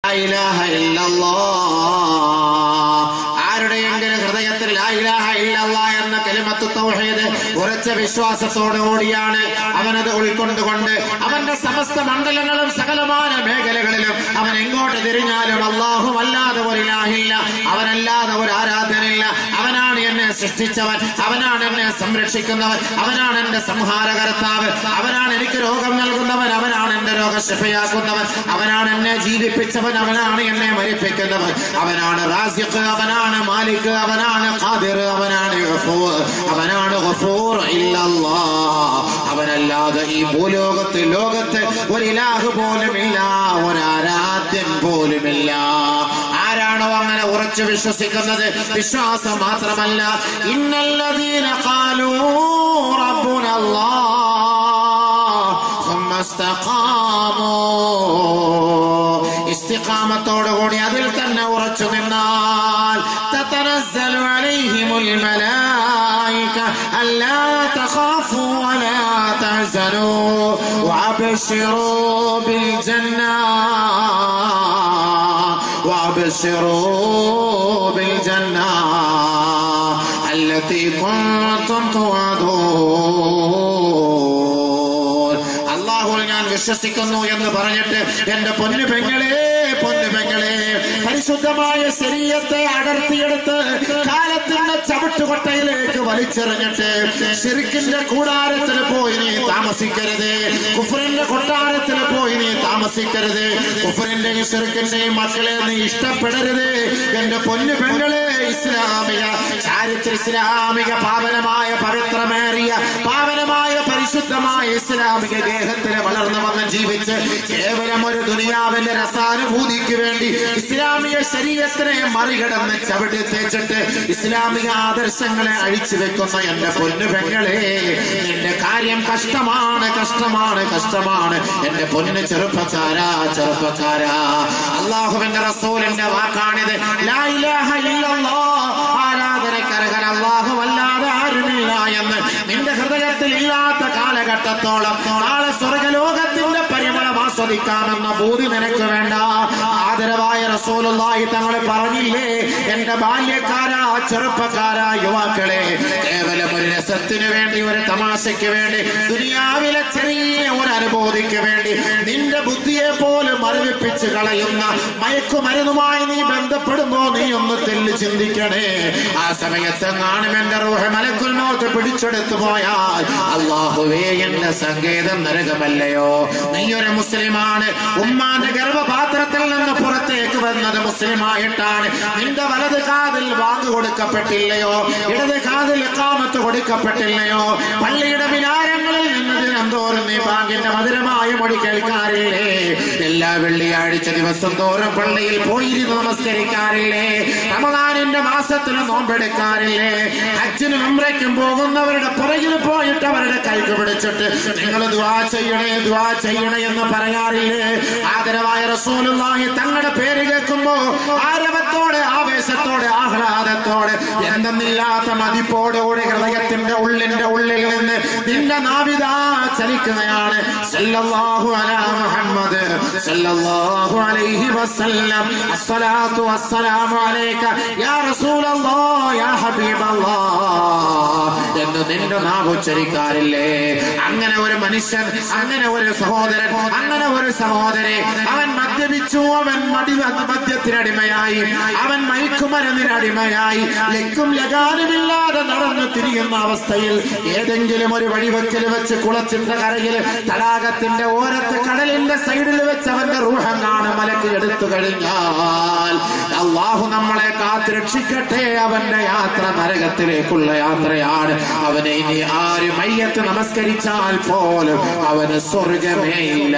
ഇലാഹ ഇല്ലല്ലാഹ്. ആരുടെയെങ്കിലും ഹൃദയത്തിൽ ലാ ഇലാഹ ഇല്ലല്ലാഹ് എന്ന കലിമത്ത് തൗഹീദ് ഉറച്ച വിശ്വാസത്തോടുകൂടിയാണ് അവനത് ഉൾക്കൊണ്ടുകൊണ്ട് അവന്റെ സമസ്ത മണ്ഡലങ്ങളും സകലമായ മേഖലകളിലും അവൻ എങ്ങോട്ട് തിരിഞ്ഞാലും അള്ളാഹു അല്ലാതെ ഒരു ഇലാഹില്ല അവനല്ലാതെ ഒരു ആരാധനയില്ല അവനാണ് എന്നെ സൃഷ്ടിച്ചവൻ അവനാണ് എന്നെ സംരക്ഷിക്കുന്നവൻ അവനാണ് എന്റെ സംഹാരകർത്താവ് അവനാണ് എനിക്ക് രോഗം നൽകുന്നവൻ അവനാണ് എന്റെ രോഗശിഫയാക്കുന്നവൻ അവനാണ് എന്നെ ജീവിപ്പിച്ചവൻ അവനാണ് എന്നെ മരിപ്പിക്കുന്നവൻ അവനാണ് റാസിഖ് അവനാണ് മാലിക് അവനാണ് ഖാദിർ അവനാണ് ഗഫൂർ അവനാണ് ഗഫൂർ ഇല്ലല്ലാഹ് അവനല്ലാതെ ഈ ഭൂലോകത്ത് ലോകത്ത് ഒരു ഇലാഹ് പോലുമില്ല ഒരു ആരാധ്യൻ പോലുമില്ല ആരാണോ അങ്ങനെ ഉറച്ചു വിശ്വസിക്കുന്നത് വിശ്വാസം മാത്രമല്ല ഇന്നല്ലദീന ഖാലൂ റബ്ബുനല്ലാഹ് ثم استقاموا ഇസ്തിഖാമത്തോടുകൂടി അതിൽ തന്നെ ഉറച്ചു നിന്നാൽ تتنزل عليهم الملائكة ألا تخافوا ولا تحزنوا وأبشروا بالجنة وأبشروا بالجنة التي كنتم توعدون അള്ളാഹുൽ ഞാൻ വിശ്വസിക്കുന്നു എന്ന് പറഞ്ഞിട്ട് എന്റെ പൊന്നു പെങ്ങളെ പൊന്നു പെങ്ങളെ പരിശുദ്ധമായ ശരീരത്തെ അടർത്തിയെടുത്ത് കാലത്തിന്റെ ചവിട്ടുകൊട്ടയിലേക്ക് വലിച്ചെറിഞ്ഞിട്ട് ശിരിക്കിന്റെ കൂടാരത്തിൽ പോയി നീ താമസിക്കരുത് കുഫറിന്റെ കൊട്ടാരത്തിൽ പോയി നീ താമസിക്കരുത് കുഫറിന്റെയും ശിർക്കിന്റെയും മക്കളെ നീ ഇഷ്ടപ്പെടരുത് എന്റെ പൊന്നു പെങ്ങളെ ഇസ്ലാമിക ചാരിത്ര ഇസ്ലാമിക പാവനമായ പവിത്രമേറിയ പാവനമായ പരിശുദ്ധമായ ഇസ്ലാമിക ദേഹത്തിൽ വളർന്നു വന്ന് ജീവിച്ച് കേവലം ഒരു ദുനിയാവിന്റെ രസാനുഭൂതിക്ക് വേണ്ടി ഇസ്ലാമിക ശരീരത്തിനെ മറികടന്ന് ചവിട്ടി തേച്ചിട്ട് ഇസ്ലാമിക ആദർശങ്ങളെ അഴിച്ചു വെക്കുന്ന എന്റെ പൊന്നു പെങ്ങളെ നിന്റെ കാര്യം കഷ്ടമാണ് കഷ്ടമാണ് കഷ്ടമാണ് എന്റെ പൊന്നു ചെറുപ്പക്കാരാ ചെറുപ്പക്കാരാ അള്ളാഹുവിന്റെ റസൂലിന്റെ വാക്കാണിത് ലാ ഇലാഹ ഇല്ലല്ലാഹ് ആരാധനക്കർഹൻ അള്ളാഹു അല്ലാതെ ആരുമില്ല എന്ന് നിന്റെ ഹൃദയത്തിൽ ഇല്ലാത്ത കാലഘട്ടത്തോളം നാളെ സ്വർഗലോകത്തിന്റെ പരിമളം ആസ്വദിക്കാമെന്ന ബോധി നിനക്ക് വേണ്ട ആദരവായ റസൂലുള്ളാഹി തങ്ങൾ പറഞ്ഞില്ലേ എന്റെ ബാല്യക്കാരാ ചെറുപ്പക്കാരാ യുവാക്കളെ കേവലം ഒരു രസത്തിന് വേണ്ടി ഒരു തമാശയ്ക്ക് വേണ്ടി ദുനിയാവിലെ ചെറിയ ഒരു അനുഭൂതിക്ക് വേണ്ടി നിന്റെ ബുദ്ധിയെ പോലും മരവിപ്പിച്ച് കളയുന്ന മയക്കുമരുന്നുമായി നീ ബന്ധപ്പെടുമ്പോ നീ ഒന്ന് തെല്ല് ചിന്തിക്കണേ ആ സമയത്ത് കാണും എന്റെ റൂഹ മലക്കുൽ മോത്ത് പിടിച്ചെടുത്തു പോയാൽ അള്ളാഹുവേ എന്റെ സങ്കേതം നരകമല്ലയോ നീ ഒരു മുസ്ലിമാണ് ഉമ്മാന്റെ ഗർഭപാത്രത്തിൽ നിന്ന് പുറത്തേക്ക് വന്നത് മുസ്ലിമായിട്ടാണ് നിന്റെ വലത് കാതിൽ വാങ്ങു കൊടുക്കപ്പെട്ടില്ലയോ ഇടത് കാതിൽ കാമത്ത് കൊടുക്കപ്പെട്ടില്ലയോ പള്ളിയുടെ വിനാരങ്ങളിൽ നിന്ന് ദിനംതോറും നീ ബാങ്കിന്റെ മധുരമായ മൊഴി കേൾക്കാറില്ലേ എല്ലാ വെള്ളിയാഴ്ച ദിവസം തോറും പള്ളിയിൽ പോയിരുന്ന് നമസ്കരിക്കാറില്ലേ റമദാനിന്റെ മാസത്തിൽ നോമ്പെടുക്കാറില്ലേ ഹജ്ജിനും ഉംറയ്ക്കും പോകുന്നവരുടെ പുറകിൽ പോയിട്ട് അവരുടെ കൈക്ക് പിടിച്ചിട്ട് നിങ്ങൾ ദ്വാ ചെയ്യണേ ദ്വാ ചെയ്യണേ എന്ന് പറയാറില്ലേ ആദരവായ റസൂലുള്ളാഹി തങ്ങളുടെ പേര് കേൾക്കുമ്പോ ആരവത്തോടെ ആവേശത്തോടെ ആഹ്ലാദത്തോടെ എന്തെന്നില്ലാത്ത മതിപ്പോടുകൂടി ഹൃദയത്തിന്റെ ഉള്ളിന്റെ ഉള്ളിൽ നിന്ന് നിന്റെ നാവിതാ ചലിക്കുകയാണ് സല്ലല്ലാഹു അലാ മുഹമ്മദ് സല്ലല്ലാഹു അലൈഹി വസല്ലം അസ്സലാത്തു വസ്സലാമു അലൈക യാ റസൂലല്ലാഹ് യാ ഹബീബല്ലാഹ് എന്ന് നിന്റെ നാവ് ഉച്ചരിക്കാറില്ലേ അങ്ങനെ ഒരു മനുഷ്യൻ അങ്ങനെ ഒരു സഹോദരൻ അങ്ങനെ ഒരു സഹോദരി അവൻ മദ്യപിച്ചു അവൻ മടി മദ്യത്തിനടിമയായി അവൻ മയക്കുമരുന്നിനടിമയായി ലക്കും ലഗാനുമില്ലാതെ നടന്നു തിരിയുന്ന അവസ്ഥയിൽ ഏതെങ്കിലും ഒരു വഴിവെക്കൽ വെച്ച് കുളത്തിന്റെ കരയിൽ തടാകത്തിന്റെ ഓരത്ത് കടലിന്റെ സൈഡിൽ വെച്ച് അവന്റെ റൂഹം കാണും മലക്ക് എടുത്തു കഴിഞ്ഞാൽ അള്ളാഹു നമ്മളെ കാത്തുരക്ഷിക്കട്ടെ അവന്റെ യാത്ര നരകത്തിലേക്കുള്ള യാത്രയാണ് അവനെ ഇനി ആര് മയ്യത്ത് നമസ്കരിച്ചാൽ പോലും അവന് സ്വർഗമേ ഇല്ല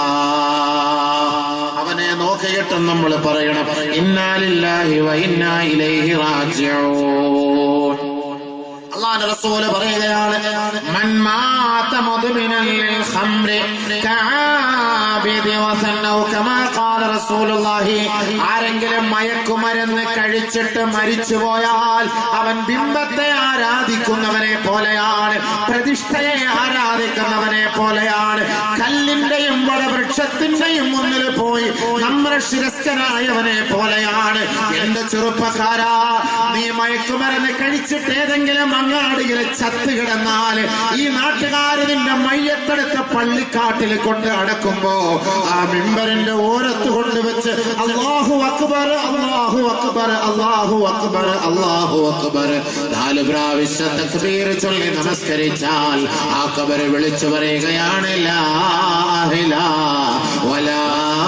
അവനെ നോക്കിയിട്ടും നമ്മൾ പറയണം ഇന്നാലില്ലാഹി വ ഇന്നാ ഇലൈഹി റാജിഊൻ അള്ളാഹുവിന്റെ റസൂല് പറയുകയാണ് മൻ മാത മുദ്മിനൻ ലിൽ ഖംറി കആബ ബിദി വസന്നൗ കമാ ഖാല റസൂലുള്ളാഹി ആരെങ്കിലും മയക്കുമരുന്ന് കഴിച്ചിട്ട് മരിച്ചു പോയാൽ അവൻ ബിംബത്തെ ആരാധിക്കുന്നവനെ പോലെയാണ് പ്രതിഷ്ഠയെ ആരാധിക്കുന്നവനെ പോലെയാണ് കല്ലിന്റെയും വടവൃക്ഷത്തിന്റെയും മുന്നിൽ പോയി നമ്മുടെ ശിരസ്കനായവനെ പോലെയാണ് എന്റെ ചെറുപ്പക്കാരാ നീ മയക്കുമരുന്ന് കഴിച്ചിട്ട് ഏതെങ്കിലും അങ്ങാടിയിൽ ചത്ത് കിടന്നാൽ ഈ നാട്ടുകാർ നിന്റെ മയ്യത്തെടുത്ത പള്ളിക്കാട്ടിൽ കൊണ്ട് അടക്കുമ്പോ ആ മിമ്പറിന്റെ ഓരത്ത് കൊണ്ടുവച്ച് അള്ളാഹു അക്ബർ അള്ളാഹു അക്ബർ അള്ളാഹു അക്ബർ അള്ളാഹു അക്ബർ നാല് പ്രാവശ്യം തക്ബീർ ചൊല്ലി നമസ്കരിച്ചാൽ ആ കബർ വിളിച്ചു പറയുകയാണ് ലാ ഇലാഹ വലാ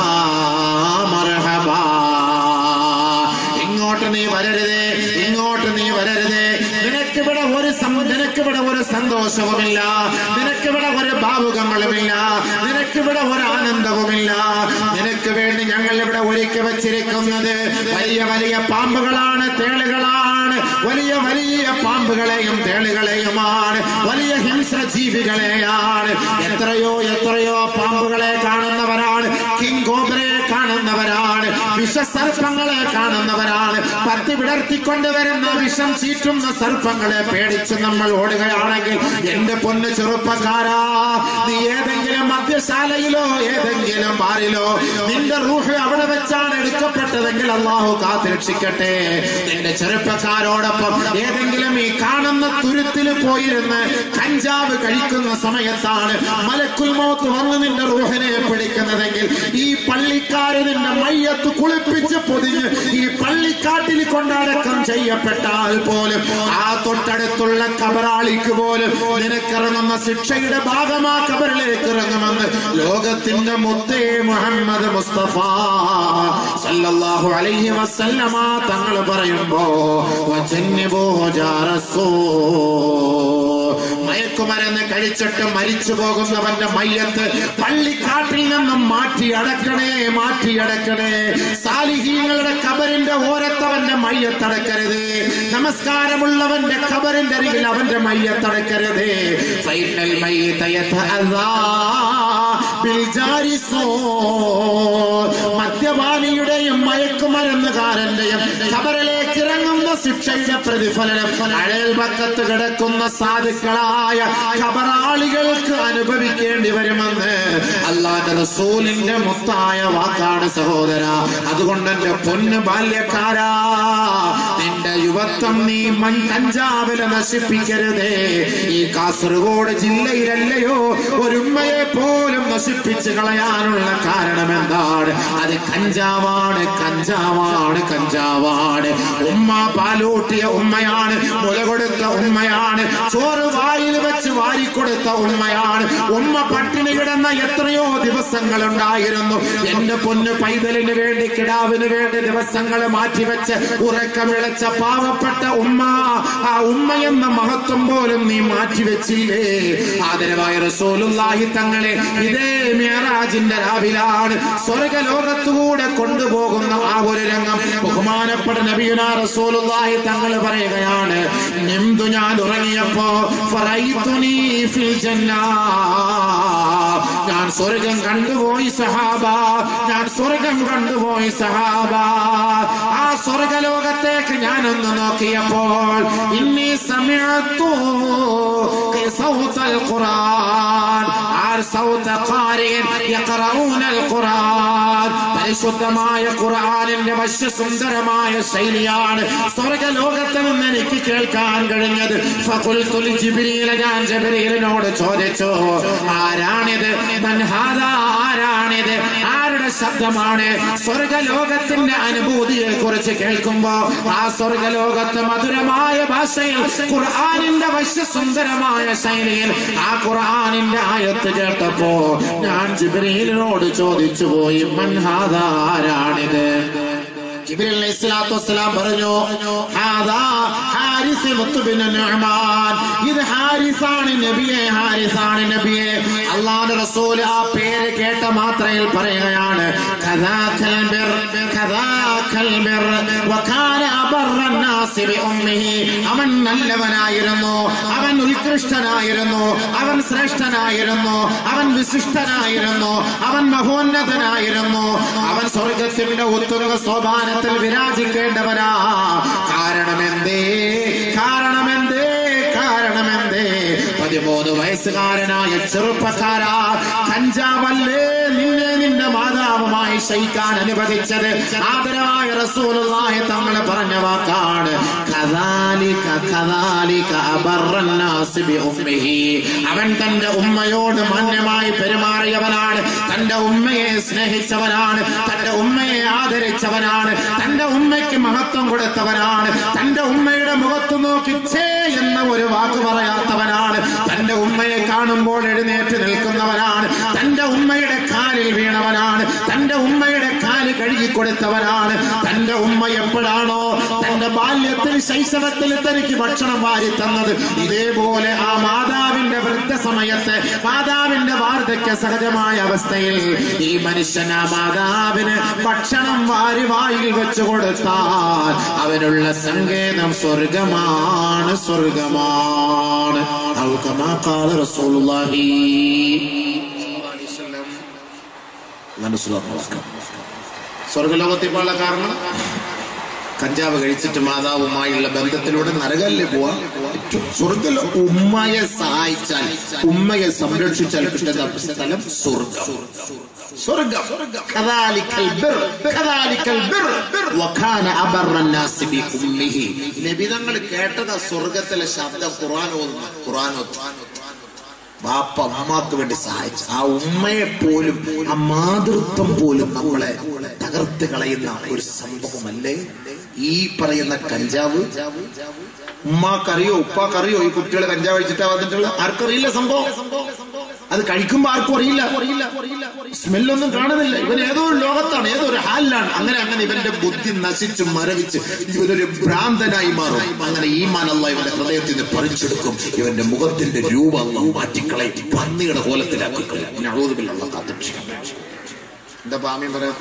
മർഹബാ ഇങ്ങോട്ട് നീ വരരുതേ ഇങ്ങോട്ട് നീ വരരുതേ നിനക്കിവിടെ ഒരു സം- നിനക്കിവിടെ ഒരു സന്തോഷവുമില്ല നിനക്കിവിടെ ഒരു ഭാവുകങ്ങളുമില്ല നിനക്കിവിടെ ഒരു ആനന്ദവുമില്ല നിനക്ക് വേണ്ടി ഞങ്ങൾ ഇവിടെ ഒരുക്കി വച്ചിരിക്കുന്നത് വലിയ വലിയ പാമ്പുകളാണ് തേളുകളാണ് വലിയ വലിയ പാമ്പുകളെയും തേളുകളെയുമാണ് വലിയ ഹിംസ്ര ജീവികളെയാണ് എത്രയോ എത്രയോ പാമ്പുകളെ കാണുന്നവരാണ് കിങ് കോബ്രയെ കാണുന്നവരാണ് വിഷസർപ്പങ്ങളെ കാണുന്നവരാണ് പത്തി വിടർത്തിക്കൊണ്ടുവരുന്ന വിഷം ചീറ്റുന്ന സർപ്പങ്ങളെ പേടിച്ച് നമ്മൾ ഓടുകയാണെങ്കിൽ എന്റെ പൊന്ന് ചെറുപ്പക്കാരാ നീ ഏതെങ്കിലും മദ്യശാലയിലോ ഏതെങ്കിലും ബാറിലോ നിന്റെ റൂഹ് അവിടെ വെച്ചാണ് എടുക്കപ്പെട്ടതെങ്കിൽ അള്ളാഹു കാത്തിരക്ഷിക്കട്ടെ നിന്റെ ചെറുപ്പക്കാരോടൊപ്പം ഏതെങ്കിലും ഈ കാണുന്ന തുരുത്തിൽ പോയിരുന്ന് കഞ്ചാവ് കഴിക്കുന്ന സമയത്താണ് മലക്കുൽ മൗത്ത് വന്ന് നിന്റെ റൂഹിനെ പിടിക്കുന്നതെങ്കിൽ ഈ പള്ളിക്കാര് നിന്റെ മയ്യത്ത് കുളിപ്പിച്ച് പൊതിഞ്ഞ് ഈ പള്ളിക്കാട്ടിൽ കൊണ്ടടക്കം ചെയ്യപ്പെട്ടാൽ പോലും ആ തൊട്ടടുത്തുള്ള കബറാളിക്ക് പോലും നിനക്കിറങ്ങുന്ന ശിക്ഷയുടെ ഭാഗമാ കബറിലേക്ക് ഇറങ്ങുമെന്ന് ലോകത്തിന്റെ മുത്തേ മുഹമ്മദ് മുസ്തഫ സല്ലല്ലാഹു അലൈഹി വസല്ലമ തങ്ങൾ പറയുമ്പോ വജന്നിബോ ജാറസൂ മയക്കുമരുന്ന് കഴിച്ചിട്ട് മരിച്ചു പോകുന്നവന്റെ മയ്യത്ത് പള്ളിക്കാട്ടിൽ നിന്നും മാറ്റി അടക്കണേ മാറ്റി അടക്കണേ സാലിഹീങ്ങളുടെ കബറിന്റെ ഓരത്തവന്റെ മയ്യത്തടക്കരുത് നമസ്കാരമുള്ളവന്റെ കബറിന്റെ അരികിൽ അവന്റെ മയ്യത്തടക്കരുത് ഫൈനൽ മദ്യപാനിയുടെയും മയക്കുമരുന്നുകാരന്റെയും കബറിലേക്ക് ഇറങ്ങുന്ന ശിക്ഷയുടെ പ്രതിഫലനം അയൽപക്കത്ത് കിടക്കുന്ന സാധുക്കളായ കബറാളികൾക്ക് അനുഭവിക്കേണ്ടി വരുമെന്ന് അള്ളാന്റെ റസൂലിന്റെ മുത്തായ വാക്കാണ് സഹോദര അതുകൊണ്ട് എന്റെ പൊന്ന് ബാല്യക്കാരാ നിന്റെ യുവത്വം നീ മൺ കഞ്ചാവിലെ നശിപ്പിക്കരുതേ ഈ കാസർഗോഡ് ജില്ലയിലല്ലയോ ഒരുമ്മയെ പോലും നശിപ്പിച്ച് കളയാനുള്ള കാരണം എന്താണ് അത് കഞ്ചാവാണ് കഞ്ചാവാണ് കഞ്ചാവാണ് ഉമ്മ പാലൂട്ടിയ ഉമ്മയാണ് മുല കൊടുത്ത ഉമ്മയാണ് ചോറ് വായിൽ വെച്ച് വാരിക്കൊടുത്ത ഉമ്മയാണ് ഉമ്മ പട്ടിണി കിടന്ന എത്രയോ ദിവസങ്ങൾ ഉണ്ടായിരുന്നു എന്റെ പൊന്ന് പൈതലിന് വേണ്ടി കിടാവിന് വേണ്ടി ദിവസങ്ങൾ മാറ്റിവെച്ച് ഉറക്കമിളച്ച പാവപ്പെട്ട ഉമ്മ ആ ഉമ്മ എന്ന മഹത്വം പോലും നീ മാറ്റിവെച്ചില്ലേ ആദരവായ റസൂലുള്ളാഹി തങ്ങളെ ഇതേ മിയറാജിന്റെ രാവിലാണ് സ്വർഗലോകത്തുകൂടെ കൊണ്ടുപോകുന്ന ആ ഒരു രംഗം ബഹുമാനപ്പെട്ട നബിയുന റസൂലുള്ളാഹി തങ്ങൾ പറയുകയാണ് നിന്തു ഞാൻ ഉറങ്ങിയപ്പോ ഫറൈതുനി ഫിൽ ജന്നാ ഞാൻ സ്വർഗം കണ്ടുപോയി സഹാബ ഞാൻ സ്വർഗം കണ്ടുപോയി സഹാബ ആ സ്വർഗലോകത്തേക്ക് ഞാനൊന്ന് നോക്കിയപ്പോൾ ഇന്നീ സമയത്തു സൗത്തൽ ഖുർആൻ ആർ സൗത്ത ഖാരിൻ യഖറഊന അൽ ഖുർആൻ പരിശുദ്ധമായ ഖുർആനിന്റെ വശ്യസുന്ദരമായ ശൈലിയാണ് സ്വർഗലോകത്ത് നിന്ന് എനിക്ക് കേൾക്കാൻ കഴിഞ്ഞത് ഫഖുൽതു ലിജിബ്രീല ഞാൻ ജബ്രീലിനോട് ചോദിച്ചു ആരാണിത് മൻ ഹാദാ ആരാണിത് ആരുടെ ശബ്ദമാണ് സ്വർഗലോകത്തിന്റെ അനുഭൂതിയെ കുറിച്ച് കേൾക്കുമ്പോ ആ സ്വർഗലോകത്ത് മധുരമായ ഭാഷയിൽ ഖുർആനിന്റെ വശ്യസുന്ദരമായ ശൈലിയിൽ ആ ഖുർആനിന്റെ ആയത്ത് കേട്ടപ്പോ ഞാൻ ജിബ്രീലിനോട് ചോദിച്ചു പോയി മൻഹാദ ആരാണിത് ജിബ്രീൽ അലൈഹി സ്വലാത്തു വസ്സലാം പറഞ്ഞു ഹാദാ ഹാരിസ് മുത്തുബിൻ നുഅ്മാൻ ഇത് ഹാരിസാണ് നബിയെ ഹാരിസാണ് നബിയെ അല്ലാഹുവിന്റെ റസൂൽ ആ പേര് കേട്ട മാത്രയിൽ പറയുകയാണ് കദാക്കൽ ബിർ കദാക്കൽ ബിർ വകാന അബ അബറന്നാസി ബിഉമ്മിഹി. അവൻ നല്ലവനായിരുന്നു അവൻ ഉത്കൃഷ്ടനായിരുന്നു അവൻ ശ്രേഷ്ഠനായിരുന്നു അവൻ വിശിഷ്ടനായിരുന്നു അവൻ മഹോന്നതനായിരുന്നു അവൻ സ്വർഗത്തിന്റെ ഉത്തുക സോപാനത്തിൽ വിരാജിക്കേണ്ടവനാ കാരണമെന്തേ കാരണമെന്തേ കാരണമെന്തേ പതിമൂന്ന് വയസ്സുകാരനായ ചെറുപ്പക്കാരാ കഞ്ചാവല്ലേ നിന്നെ നിന്റെ മാതാവുമായി ശയിക്കാൻ അനുവദിച്ചത് ആദരവായ റസൂലുള്ളാഹി തങ്ങളെ പറഞ്ഞ വാക്കാണ് കദാലിക കദാലിക അബറന്നാസി ബിഉമ്മിഹി അവൻ തന്റെ ഉമ്മയോട് മാന്യമായി പെരുമാറിയവനാണ് തന്റെ ഉമ്മയെ സ്നേഹിച്ചവനാണ് തന്റെ ഉമ്മയെ ആദരിച്ചവനാണ് തന്റെ ഉമ്മയ്ക്ക് മഹത്വം കൊടുത്തവനാണ് തന്റെ ഉമ്മയുടെ മുഖത്ത് നോക്കി ഛേ എന്ന ഒരു വാക്ക് പറയാത്തവനാണ് തന്റെ ഉമ്മയെ കാണുമ്പോൾ എഴുന്നേറ്റ് നിൽക്കുന്നവനാണ് തന്റെ ഉമ്മയുടെ കാലിൽ വീണവനാണ് തന്റെ ഉമ്മയുടെ കാല് കഴുകി കൊടുത്തവനാണ് തന്റെ ഉമ്മ എപ്പോഴാണോ തന്റെ ബാല്യത്തിൽ ശൈശവത്തിൽ തനിക്ക് ഭക്ഷണം വാരി തന്നത് ഇതേപോലെ ആ മാതാവിന്റെ വൃദ്ധസമയത്ത് മാതാവിന്റെ വാർദ്ധക്യ സഹജമായ അവസ്ഥയിൽ ഈ മനുഷ്യൻ ആ മാതാവിന് ഭക്ഷണം വാരി വായിൽ വെച്ചു കൊടുത്താൽ അവനുള്ള സങ്കേതം സ്വർഗമാണ് സ്വർഗമാണ് ഔ കമാ ഖാല റസൂലുള്ളാഹി അല്ലാഹു സ്വല്ലല്ലാഹു അലൈഹി വസല്ലം. സ്വർഗലോകത്തിൽ പോകാനുള്ള കാരണം കഞ്ചാവ് കഴിച്ചിട്ട് മാതാവുമായുള്ള ബന്ധത്തിലൂടെ നരകല്ലേ പോവാ സ്വർഗല ഉമ്മയെ സഹായിച്ചാൽ ഉമ്മയെ സംരക്ഷിച്ചാൽ കിട്ടുന്ന സ്ഥലം സ്വർഗം സ്വർഗം കദാലിക്കൽ ബിർ കദാലിക്കൽ ബിർ വകാന അബറന്നാസി ബി ഉമ്മിഹി നബിതങ്ങൾ കേട്ടതാ സ്വർഗത്തിലെ ശബ്ദം ഖുർആൻ ഓതുന്നു ഖുർആൻ ഓതുന്നു ബാപ്പ അമ്മക്ക് വേണ്ടി സഹായിച്ചു ആ ഉമ്മയെ പോലും ആ മാതൃത്വം പോലും നമ്മളെ തകർത്ത് കളയുന്ന ഒരു സംഭവമല്ലേ ഈ പറയുന്ന കഞ്ചാവ് ഉമ്മാക്കറിയോ ഉപ്പാക്കറിയോ ഈ കുട്ടികളെ കഞ്ചാവ് കഴിച്ചിട്ടാ വന്നിട്ടുള്ള ആർക്കറിയില്ല സംഭവം അത് കഴിക്കുമ്പോ ആർക്കും അറിയില്ല സ്മെല്ലൊന്നും കാണുന്നില്ല ഇവൻ ഏതോ ഒരു ലോകത്താണ് ഏതോ ഒരു ഹാലിലാണ് അങ്ങനെ അങ്ങനെ ഇവന്റെ ബുദ്ധി നശിച്ച് മരവിച്ച് ഇവനൊരു ഭ്രാന്തനായി മാറും അങ്ങനെ ഈ മാനല്ല ഇവന്റെ ഹൃദയത്തിൽ നിന്ന് പറിച്ചെടുക്കും ഇവന്റെ മുഖത്തിന്റെ രൂപം അല്ല മാറ്റിക്കളയും പന്നിയുടെ കോലത്തിലാക്കി കളയും ഞഴൂതുമില്ല കാത്തുരക്ഷിക്കാൻ എന്താ പാമ്യം പറയാത്ത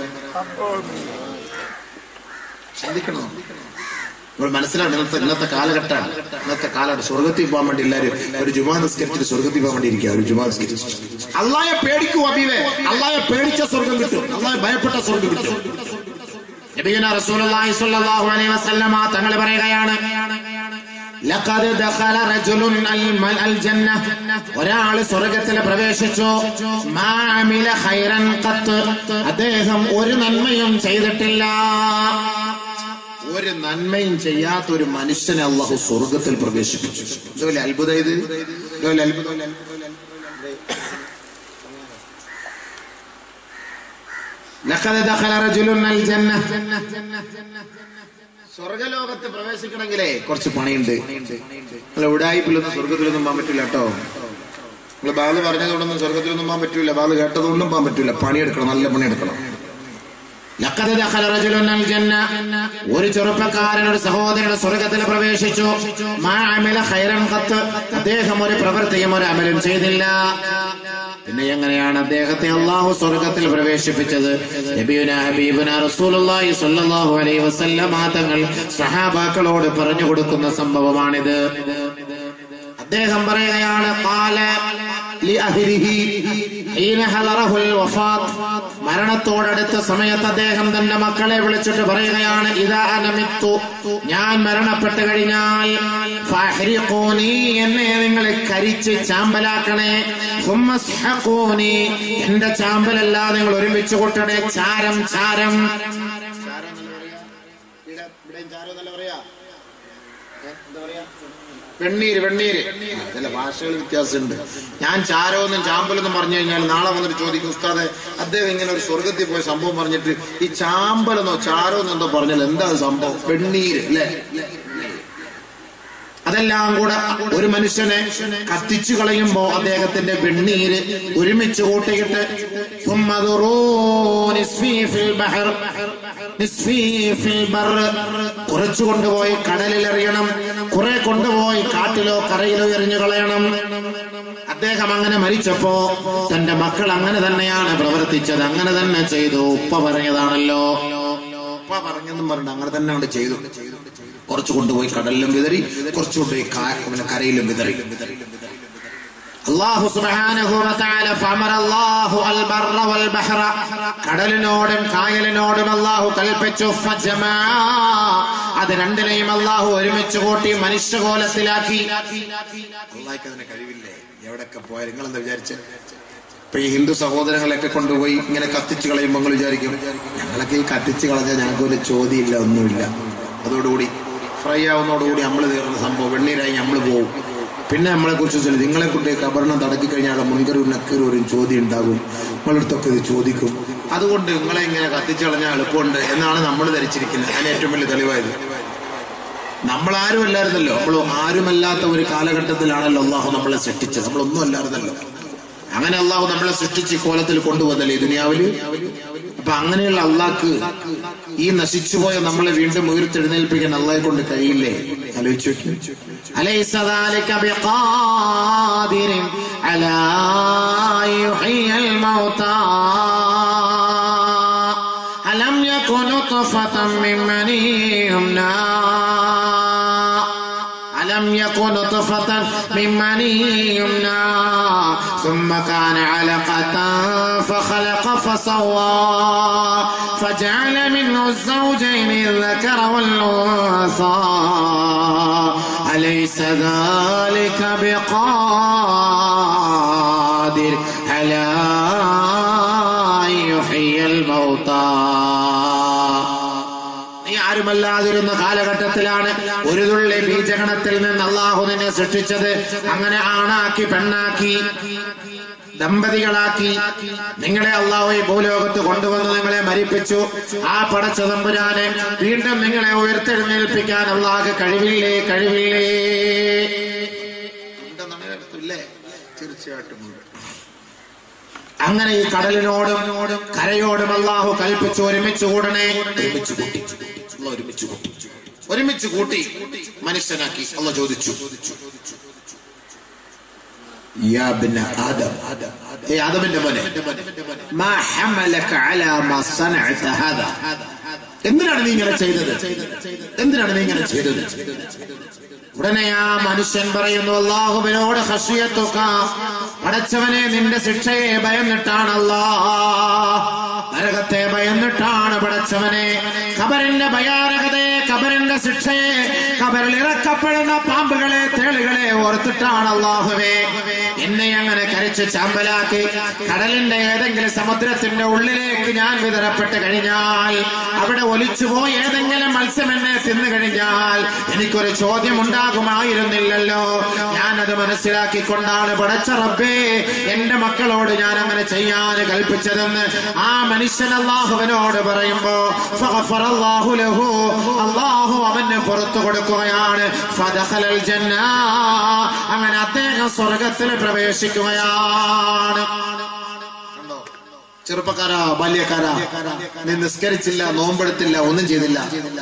ചിന്തിക്കണം നമ്മൾ മനസ്സിലാണ് ഇന്നത്തെ ഇന്നത്തെ കാലഘട്ടമാണ് ഇന്നത്തെ കാലഘട്ടം സ്വർഗത്തിൽ പോകാൻ വേണ്ടി എല്ലാവരും ഒരു ജുമാ നിസ്കരിച്ചിട്ട് സ്വർഗത്തിൽ പോകാൻ വേണ്ടി ഇരിക്കുക ഒരു ജുമാ നിസ്കരിച്ചു അള്ളായെ പേടിക്കൂ അബീവേ അള്ളായെ പേടിച്ച സ്വർഗം കിട്ടും അള്ളായെ ഭയപ്പെട്ട സ്വർഗം കിട്ടും നബിയുന റസൂലുള്ളാഹി സ്വല്ലല്ലാഹു അലൈഹി വസല്ലമ തങ്ങൾ പറയുകയാണ് ലഖദ് ദഖല റജുലുൻ അൽ- അൽ ജന്ന ഒരാൾ സ്വർഗത്തിൽ പ്രവേശിച്ചു മാ അമില ഖൈറൻ ഖത്ത് അദ്ദേഹം ഒരു നന്മയും ചെയ്തിട്ടില്ല ഒരു നന്മയും ചെയ്യാത്ത ഒരു മനുഷ്യനെ അള്ളാഹു സ്വർഗത്തിൽ പ്രവേശിപ്പിച്ചു ഇതുപോലെ അത്ഭുതം ഇത് ഇതുപോലെ അത്ഭുതം ലഖദ് ദഖല റജുലുൻ അൽ ജന്ന സ്വർഗലോകത്ത് പ്രവേശിക്കണമെങ്കിലേ കുറച്ച് പണിയുണ്ട് നിങ്ങൾ ഉടായ്പിലൊന്നും സ്വർഗത്തിലൊന്നും പോകാൻ പറ്റില്ല കേട്ടോ നിങ്ങൾ ബാല് പറഞ്ഞതുകൊണ്ടൊന്നും സ്വർഗത്തിലൊന്നും പോകാൻ പറ്റൂല ബാല് കേട്ടതുകൊണ്ടും പോകാൻ പറ്റൂല പണിയെടുക്കണം നല്ല പണിയെടുക്കണം ലഖദ് ദഖല റജുലുൻ അൽ ജന്ന ഒരു ചെറുപ്പക്കാരൻ ഒരു സഹോദരന്റെ സ്വർഗത്തിൽ പ്രവേശിച്ചു മാ അമില ഖൈറൻ ഖത്ത് അദ്ദേഹം ഒരു പ്രവൃത്തിയും ഒരു അമലും ചെയ്തില്ല പിന്നെ എങ്ങനെയാണ് അദ്ദേഹത്തെ അള്ളാഹു സ്വർഗത്തിൽ പ്രവേശിപ്പിച്ചത് നബിയുന ഹബീബുന റസൂലുള്ളാഹി സ്വല്ലല്ലാഹു അലൈഹി വസല്ലമ തങ്ങൾ സഹാബാക്കളോട് പറഞ്ഞു കൊടുക്കുന്ന സംഭവമാണിത് അദ്ദേഹം പറയുകയാണ് ഖാല ലിഅഹ്ലിഹി ഹീന ഹളറഹുൽ വഫാത്ത് മരണത്തോടടുത്ത സമയത്ത് അദ്ദേഹം തന്റെ മക്കളെ വിളിച്ചിട്ട് പറയുകയാണ് ഇതാ അനമിത്തു ഞാൻ മരണപ്പെട്ട് കഴിഞ്ഞാൽ ഫഹ്രിഖൂനി എന്നെ നിങ്ങൾ കരിച്ച് ചാമ്പലാക്കണേ സുമ്മ സ്ഹഖൂനി എന്റെ ചാമ്പലല്ല നിങ്ങൾ ഒരുമിച്ച് കൂട്ടണേ ചാരം ചാരം വെണ്ണീര് വെണ്ണീര് ചില ഭാഷകൾ വ്യത്യാസമുണ്ട് ഞാൻ ചാരോന്നും ചാമ്പലെന്നും പറഞ്ഞു കഴിഞ്ഞാൽ നാളെ വന്നിട്ട് ചോദിക്കും ഉസ്താദെ അദ്ദേഹം ഇങ്ങനെ ഒരു സ്വർഗത്തിൽ പോയ സംഭവം പറഞ്ഞിട്ട് ഈ ചാമ്പലെന്നോ ചാരോന്നോ എന്തോ പറഞ്ഞാൽ എന്താ അത് സംഭവം വെണ്ണീര് അല്ലേ അതെല്ലാം കൂടെ ഒരു മനുഷ്യനെ കത്തിച്ചു കളയുമ്പോ അദ്ദേഹത്തിന്റെ വെണ്ണീര് ഒരുമിച്ച് കൂട്ടിയിട്ട് ثم ذروا نصفي في البحر نصفي في البر കുറച്ചു കൊണ്ടുപോയി കടലിൽ എറിയണം കുറെ കൊണ്ടുപോയി കാട്ടിലോ കരയിലോ എറിഞ്ഞു കളയണം അദ്ദേഹം അങ്ങനെ മരിച്ചപ്പോ തന്റെ മക്കൾ അങ്ങനെ തന്നെയാണ് പ്രവർത്തിച്ചത് അങ്ങനെ തന്നെ ചെയ്തു ഉപ്പ പറഞ്ഞതാണല്ലോ ഉപ്പ പറഞ്ഞെന്നും പറഞ്ഞു അങ്ങനെ തന്നെ അവിടെ ചെയ്തു കുറച്ച് കൊണ്ടുപോയി കടലിലും വിതറി കുറച്ച് കൊണ്ടുപോയി കാ- പിന്നെ കരയിലും വിതറി അള്ളാഹു സുബ്ഹാനഹു വ തആല ഫഅമറ അല്ലാഹു അൽ ബർറ വൽ ബഹ്റ കടലിനോടും കായലിനോടും അല്ലാഹു കൽപ്പിച്ചു ഫജമാ അത് രണ്ടിനെയും അല്ലാഹു ഒരുമിച്ച് കൂട്ടി മനുഷ്യകോലത്തിലാക്കി അള്ളാഹിക്ക് അതിന് കഴിവില്ലേ എവിടൊക്കെ പോയാൽ നിങ്ങൾ എന്താ വിചാരിച്ച ഇപ്പൊ ഈ ഹിന്ദു സഹോദരങ്ങളെയൊക്കെ കൊണ്ടുപോയി ഇങ്ങനെ കത്തിച്ച് കളയുമ്പോൾ നിങ്ങൾ വിചാരിക്കും ഞങ്ങളൊക്കെ ഈ കത്തിച്ച് കളഞ്ഞാൽ ഞങ്ങൾക്ക് ഒരു ചോദ്യമില്ല ഒന്നുമില്ല അതോടുകൂടി ഫ്രൈ ആവുന്നതോടുകൂടി നമ്മൾ തീർന്ന സംഭവം വെണ്ണീരായി നമ്മൾ പോകും പിന്നെ നമ്മളെ കുറിച്ച് ചൊല്ലി നിങ്ങളെ കൊണ്ട് കബറിനം തടക്കി കഴിഞ്ഞാൽ മുൻകരും നക്കരും ഒരു ചോദ്യം ഉണ്ടാകും നിങ്ങളടുത്തൊക്കെ ഇത് ചോദിക്കും അതുകൊണ്ട് നിങ്ങളെ ഇങ്ങനെ കത്തിച്ച് കളഞ്ഞാൽ എളുപ്പമുണ്ട് എന്നാണ് നമ്മൾ ധരിച്ചിരിക്കുന്നത് അതിന് ഏറ്റവും വലിയ തെളിവായത് നമ്മൾ ആരും അല്ലായിരുന്നല്ലോ നമ്മൾ ആരുമല്ലാത്ത ഒരു കാലഘട്ടത്തിലാണല്ലോ അള്ളാഹു നമ്മളെ സൃഷ്ടിച്ചത് നമ്മളൊന്നും അല്ലായിരുന്നല്ലോ അങ്ങനെ അള്ളാഹു നമ്മളെ സൃഷ്ടിച്ച് ഈ കോലത്തിൽ കൊണ്ടുവന്നല്ലേ ഈ ദുനിയാവില് അപ്പൊ അങ്ങനെയുള്ള അള്ളാഹ്ക്ക് ഈ നശിച്ചുപോയ നമ്മളെ വീണ്ടും ഉയർത്തെഴുന്നേൽപ്പിക്കാൻ അള്ളാഹെ കൊണ്ട് കഴിയില്ലേ ആലോചിച്ചു നോക്കി أليس ذلك بقادر على أن يحيي الموتى ألم يكن نطفة من مني يمنى ألم يكن نطفة من مني يمنى ثم كان علقة فخلق فسوى فجعل منه الزوجين الذكر والأنثى أليس ذلك بقادر على أن يحيي الموتى നീ ആരുമല്ലാതിരുന്ന കാലഘട്ടത്തിലാണ് ഒരു തുള്ളി ബീജഗണത്തിൽ നിന്ന് അള്ളാഹു നിന്നെ സൃഷ്ടിച്ചത് അങ്ങനെ ആണാക്കി പെണ്ണാക്കി ദമ്പതികളാക്കി നിങ്ങളെ അള്ളാഹു ഈ ഭൂലോകത്ത് കൊണ്ടുവന്ന് നിങ്ങളെ മരിപ്പിച്ചു ആ പടച്ച തമ്പുരാനെ വീണ്ടും നിങ്ങളെ ഉയർത്തെഴുന്നേൽപ്പിക്കാൻ അള്ളാഹ് കഴിവില്ലേ കഴിവില്ലേ തീർച്ചയായിട്ടും അങ്ങനെ ഈ കടലിനോടും കരയോടും അള്ളാഹു കൽപ്പിച്ചു ഒരുമിച്ച് കൂടണേ ഒരുമിച്ച് കൂട്ടി അള്ളാഹ് ഒരുമിച്ച് കൂട്ടി ഒരുമിച്ച് കൂട്ടി മനുഷ്യനാക്കി അള്ള ചോദിച്ചു يا ابن آدم إيه آدم ابن بني ما حملك على ما صنعت هذا എന്തിനാണ് നീ ഇങ്ങനെ ചെയ്തത് എന്തിനാണ് നീ ഇങ്ങനെ ചെയ്തത് ഉടനെ ആ മനുഷ്യൻ പറയുന്നു അള്ളാഹുവിനോട് ഹഷിയത്തുക്ക പടച്ചവനെ നിന്റെ ശിക്ഷയെ ഭയന്നിട്ടാണ് അല്ലാ നരകത്തെ ഭയന്നിട്ടാണ് പടച്ചവനെ ഖബറിന്റെ ഭയാനകതയെ ഖബറിന്റെ ശിക്ഷയെ ഖബറിൽ ഇറക്കപ്പെടുന്ന പാമ്പുകളെ തേളുകളെ ഓർത്തിട്ടാണ് അള്ളാഹുവേ എന്നെ അങ്ങനെ കരച്ച് ചാമ്പലാക്കി കടലിന്റെ ഏതെങ്കിലും സമുദ്രത്തിന്റെ ഉള്ളിലേക്ക് ഞാൻ വിതരപ്പെട്ട് കഴിഞ്ഞാൽ അവിടെ ഒലിച്ചുപോയി ഏതെങ്കിലും മത്സ്യം എന്നെ തിന്നു കഴിഞ്ഞാൽ എനിക്കൊരു ചോദ്യം ഉണ്ടാകുമായിരുന്നില്ലല്ലോ ഞാനത് മനസ്സിലാക്കിക്കൊണ്ടാണ് പടച്ച റബ്ബേ എന്റെ മക്കളോട് ഞാൻ അങ്ങനെ ചെയ്യാൻ കൽപ്പിച്ചതെന്ന് ആ മനുഷ്യൻ അള്ളാഹുവിനോട് പറയുമ്പോ ഫഗഫറല്ലാഹു ലഹു അള്ളാഹു അവന് പുറത്തു കൊടുക്കുകയാണ് ഫദഖലൽ ജന്ന അങ്ങനെ അദ്ദേഹം സ്വർഗത്തിൽ പ്രവേശിക്കുകയാണ് കണ്ടോ? ചെറുപ്പക്കാരാ ബാല്യക്കാരാ നീ നിസ്കരിച്ചില്ല നോമ്പെടുത്തില്ല ഒന്നും ചെയ്തില്ല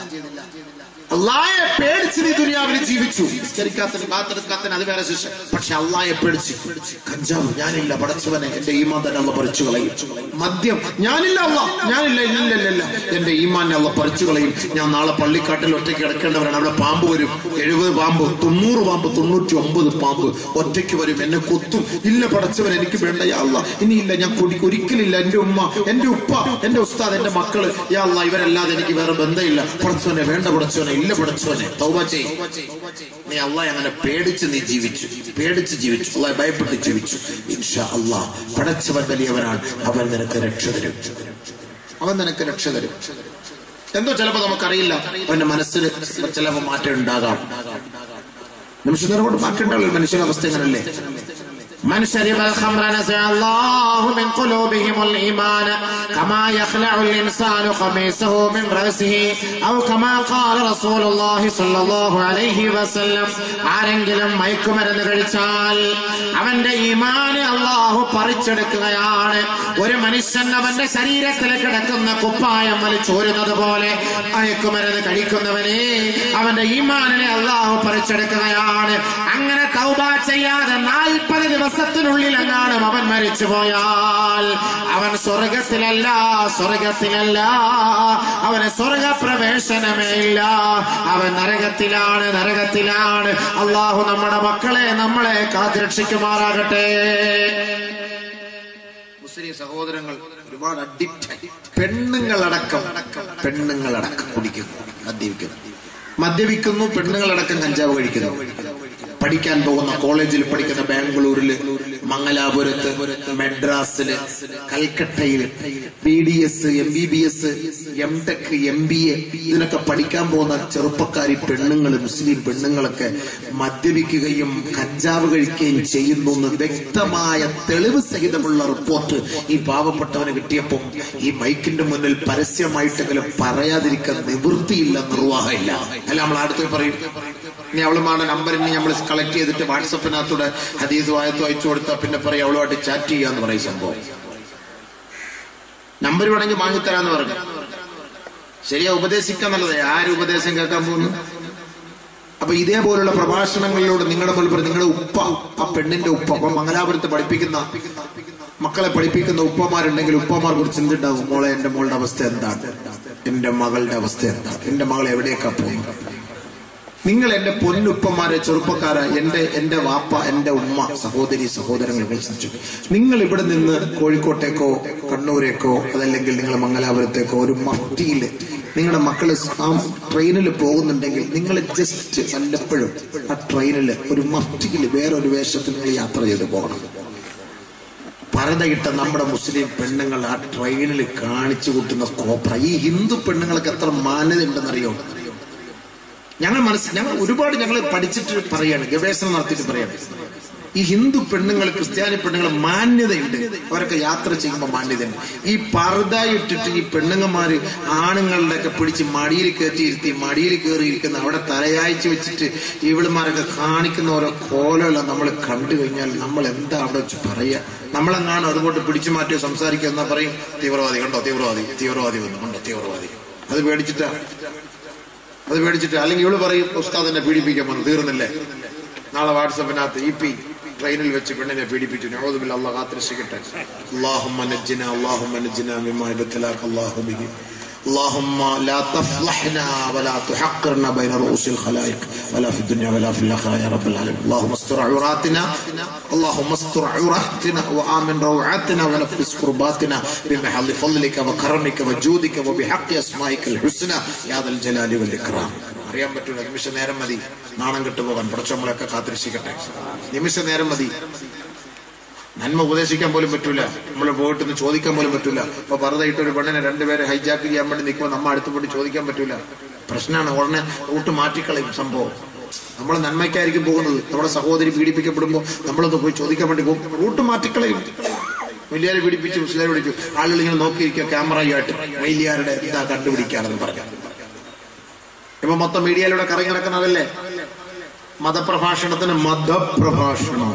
അള്ളായെ പേടിച്ച് നീ ദുനിയാവിൽ ജീവിച്ചു നിസ്കരിക്കാത്തന് കാത്തെടുക്കാത്തന് അത് വേറെ ശിക്ഷ പക്ഷെ അള്ളായെ പേടിച്ച് കഞ്ചാവ് ഞാനില്ല പടച്ചവനെ എന്റെ ഈമാൻ തന്നെ അള്ള പറിച്ചു കളയും മദ്യം ഞാനില്ല അള്ള ഞാനില്ല ഇല്ല ഇല്ല എന്റെ ഈമാനെ അള്ള പറിച്ചു കളയും ഞാൻ നാളെ പള്ളിക്കാട്ടിൽ ഒറ്റയ്ക്ക് കിടക്കേണ്ടവരാണ് അവിടെ പാമ്പ് വരും എഴുപത് പാമ്പ് തൊണ്ണൂറ് പാമ്പ് തൊണ്ണൂറ്റി ഒമ്പത് പാമ്പ് ഒറ്റയ്ക്ക് വരും എന്നെ കൊത്തും ഇല്ല പടച്ചവൻ എനിക്ക് വേണ്ട യാ അള്ള ഇനിയില്ല ഞാൻ കുടി ഒരിക്കലില്ല എന്റെ ഉമ്മ എന്റെ ഉപ്പ എന്റെ ഉസ്താദ് എന്റെ മക്കള് യാ അള്ള ഇവരല്ലാതെ എനിക്ക് വേറെ ബന്ധമില്ല പടച്ചവനെ വേണ്ട പടച്ചവനെ ഇല്ല പടച്ചവനെ തൗബ ചെയ് നീ അള്ളാഹ് അങ്ങനെ പേടിച്ച് നീ ജീവിച്ചു പേടിച്ച് ജീവിച്ചു അള്ളാഹ് ഭയപ്പെട്ട് ജീവിച്ചു ഇൻഷാ അള്ളാഹ് പടച്ചവൻ വലിയവനാണ് അവൻ നിനക്ക് രക്ഷ തരും അവൻ നിനക്ക് രക്ഷ തരും എന്തോ ചിലപ്പോ നമുക്കറിയില്ല അവന്റെ മനസ്സിൽ ചിലപ്പോ മാറ്റം ഉണ്ടാകാം നിമിഷത്തിനോട് മാറ്റം ഉണ്ടാവില്ല മനുഷ്യന്റെ അവസ്ഥ എങ്ങനല്ലേ من شرب الخمر نزع الله من قلوبهم الإيمان كما يخلع الإنسان خميسه من رأسه أو كما قال رسول الله صلى الله عليه وسلم ആരെങ്കിലും മയക്കുമരുന്ന് കഴിച്ചാൽ അവന്റെ ഈമാന് അള്ളാഹു പറിച്ചെടുക്കുകയാണ് ഒരു മനുഷ്യൻ അവന്റെ ശരീരത്തിൽ കിടക്കുന്ന കുപ്പായം വലിച്ചോരുന്നത് പോലെ മയക്കുമരുന്ന് കഴിക്കുന്നവനെ അവന്റെ ഈമാനിനെ അള്ളാഹു പറിച്ചെടുക്കുകയാണ് അങ്ങനെ തൗബ ചെയ്യാതെ നാൽപ്പത് ദിവസം ദിവസത്തിനുള്ളിൽ എങ്ങാനും അവൻ മരിച്ചു പോയാൽ അവൻ സ്വർഗത്തിലല്ല സ്വർഗത്തിലല്ല അവന് സ്വർഗപ്രവേശനമേ ഇല്ല അവൻ നരകത്തിലാണ് നരകത്തിലാണ് അള്ളാഹു നമ്മുടെ മക്കളെ നമ്മളെ കാത്തുരക്ഷിക്കുമാറാകട്ടെ മുസ്ലിം സഹോദരങ്ങൾ ഒരുപാട് അഡിക്റ്റ് പെണ്ണുങ്ങളടക്കം പെണ്ണുങ്ങളടക്കം കുടിക്കുന്നു മദ്യപിക്കുന്നു മദ്യപിക്കുന്നു പെണ്ണുങ്ങളടക്കം കഞ്ചാവ് കഴിക്കുന്നു പഠിക്കാൻ പോകുന്ന കോളേജിൽ പഠിക്കുന്ന ബാംഗ്ലൂരില് മംഗലാപുരത്ത് മെഡ്രാസില് കൽക്കട്ടയില് B D S M B B S M tech M B A ഇതിനൊക്കെ പഠിക്കാൻ പോകുന്ന ചെറുപ്പക്കാരി പെണ്ണുങ്ങൾ മുസ്ലിം പെണ്ണുങ്ങളൊക്കെ മദ്യപിക്കുകയും കഞ്ചാവ് കഴിക്കുകയും ചെയ്യുന്നു എന്ന് വ്യക്തമായ തെളിവ് സഹിതമുള്ള റിപ്പോർട്ട് ഈ പാവപ്പെട്ടവന് കിട്ടിയപ്പം ഈ മൈക്കിന്റെ മുന്നിൽ പരസ്യമായിട്ടെങ്കിലും പറയാതിരിക്കാൻ നിവൃത്തിയില്ല നിർവാഹമില്ല അല്ല നമ്മൾ അടുത്ത് പറയും ഇനി അവളുമാരുടെ നമ്പർ ഇനി നമ്മൾ കളക്ട് ചെയ്തിട്ട് വാട്സപ്പിനകത്തൂടെ ഹദീസ് വായത്തു അയച്ചു കൊടുത്താൽ പിന്നെ പറയും അവളുമായിട്ട് ചാറ്റ് ചെയ്യാന്ന് പറയും സംഭവം നമ്പർ വേണമെങ്കിൽ വാങ്ങിത്തരാന്ന് പറഞ്ഞു ശരിയാ ഉപദേശിക്കാൻ നല്ലതേ ആര് ഉപദേശം കേൾക്കാൻ പോകുന്നു അപ്പൊ ഇതേപോലുള്ള പ്രഭാഷണങ്ങളിലൂടെ നിങ്ങളുടെ മുൻപിൽ നിങ്ങളുടെ ഉപ്പ ആ പെണ്ണിന്റെ ഉപ്പ അപ്പൊ മംഗലാപുരത്ത് പഠിപ്പിക്കുന്ന മക്കളെ പഠിപ്പിക്കുന്ന ഉപ്പമാരുണ്ടെങ്കിൽ ഉപ്പമാർ കുറിച്ച് എന്തുണ്ടാവും മോളെ എന്റെ മോളുടെ അവസ്ഥ എന്താണ് എന്റെ മകളുടെ അവസ്ഥ എന്താണ് എന്റെ മകൾ എവിടേക്കാ പോകുന്നത് നിങ്ങൾ എന്റെ പൊന്നുപ്പമാരെ ചെറുപ്പക്കാരെ എന്റെ എന്റെ വാപ്പ എന്റെ ഉമ്മ സഹോദരി സഹോദരങ്ങൾ വിളിച്ചു നിങ്ങൾ ഇവിടെ നിന്ന് കോഴിക്കോട്ടേക്കോ കണ്ണൂരേക്കോ അതല്ലെങ്കിൽ നിങ്ങൾ മംഗലാപുരത്തേക്കോ ഒരു മഫ്റ്റിയില് നിങ്ങളുടെ മക്കള് ആ ട്രെയിനിൽ പോകുന്നുണ്ടെങ്കിൽ നിങ്ങൾ ജസ്റ്റ് വല്ലപ്പോഴും ആ ട്രെയിനിൽ ഒരു മഫ്റ്റിയിൽ വേറൊരു വേഷത്തിൽ നിങ്ങൾ യാത്ര ചെയ്ത് പോകണം പരതയിട്ട നമ്മുടെ മുസ്ലിം പെണ്ണുങ്ങൾ ആ ട്രെയിനിൽ കാണിച്ചു കൂട്ടുന്ന കോപ്ര ഈ ഹിന്ദു പെണ്ണുങ്ങൾക്ക് എത്ര മാന്യത ഉണ്ടെന്നറിയോ ഞങ്ങൾ മനസ്സ് ഞങ്ങൾ ഒരുപാട് ഞങ്ങൾ പഠിച്ചിട്ട് പറയാണ് ഗവേഷണം നടത്തിയിട്ട് പറയാണ് ഈ ഹിന്ദു പെണ്ണുങ്ങൾ ക്രിസ്ത്യാനി പെണ്ണുങ്ങൾ മാന്യതയുണ്ട് അവരൊക്കെ യാത്ര ചെയ്യുമ്പോൾ മാന്യതയുണ്ട് ഈ പർദ ഇട്ടിട്ട് ഈ പെണ്ണുങ്ങന്മാര് ആണുങ്ങളുടെ ഒക്കെ പിടിച്ച് മടിയിൽ കയറ്റിയിരുത്തി മടിയിൽ കയറിയിരിക്കുന്ന അവിടെ തലയാഴ്ച വെച്ചിട്ട് ഇവളുമാരൊക്കെ കാണിക്കുന്ന ഓരോ കോലമെല്ലാം നമ്മൾ കണ്ടു കഴിഞ്ഞാൽ നമ്മൾ എന്താ അവിടെ വെച്ച് പറയുക നമ്മളെങ്ങാണോ അതുകൊണ്ട് പിടിച്ചു മാറ്റി സംസാരിക്കുക എന്നാ പറയും തീവ്രവാദി കണ്ടോ തീവ്രവാദി തീവ്രവാദി വന്നു കണ്ടോ തീവ്രവാദി അത് പേടിച്ചിട്ടാ അത് പേടിച്ചിട്ട് അല്ലെങ്കിൽ ഇവള് പറയും ഉസ്താദ് എന്നെ പീഡിപ്പിക്കാൻ വന്നു തീർന്നില്ലേ നാളെ വാട്സപ്പിനകത്ത് ഇ പി ട്രെയിനിൽ വെച്ച് പെണ്ണിനെ പീഡിപ്പിച്ചു നൗദുബിൽ അള്ളാഹ് കാത്തിരക്ഷിക്കട്ടെ اللهم نجنا اللهم نجنا مما ابتلاك الله به اللهم لا تفضحنا ولا تحقرنا بين رؤوس الخلائق ولا في الدنيا ولا في الاخره يا رب العالمين اللهم استر عوراتنا اللهم استر عوراتنا وامن روعاتنا ونفس كرباتنا بمحل فضلك وكرمك وجودك وبحق اسمائك الحسنى يا ذا الجلال والاكرام അറിയാൻ പറ്റൂല നിമിഷ നേരം മതി നാണം കെട്ടുപോകാൻ പടച്ചമ്മളൊക്കെ കാത്തിരക്ഷിക്കട്ടെ നിമിഷ നേരം മതി നന്മ ഉപദേശിക്കാൻ പോലും പറ്റൂല നമ്മൾ പോയിട്ട് ഒന്ന് ചോദിക്കാൻ പോലും പറ്റൂല ഇപ്പൊ വെറുതെ ഇട്ട് ഒരു പെണ്ണിനെ രണ്ടുപേരെ ഹൈജാക്ക് ചെയ്യാൻ വേണ്ടി നിൽക്കുമ്പോൾ നമ്മ അടുത്ത് പോയിട്ട് ചോദിക്കാൻ പറ്റൂല പ്രശ്നമാണ് ഉടനെ റൂട്ട് മാറ്റിക്കളയും സംഭവം നമ്മൾ നന്മയ്ക്കായിരിക്കും പോകുന്നത് നമ്മുടെ സഹോദരി പീഡിപ്പിക്കപ്പെടുമ്പോൾ നമ്മളൊന്ന് പോയി ചോദിക്കാൻ വേണ്ടി പോകും റൂട്ട് മാറ്റിക്കളയും വലിയാരെ പീഡിപ്പിച്ചു മുസ്ലിം പിടിച്ചു ആളുകൾ ഇങ്ങനെ നോക്കിയിരിക്കുക ക്യാമറയുമായിട്ട് വലിയാരുടെ എന്താ കണ്ടുപിടിക്കാണെന്ന് പറഞ്ഞു ഇപ്പൊ മൊത്തം മീഡിയയിലൂടെ കറങ്ങി നടക്കുന്നതല്ലേ മതപ്രഭാഷണത്തിന് മതപ്രഭാഷണം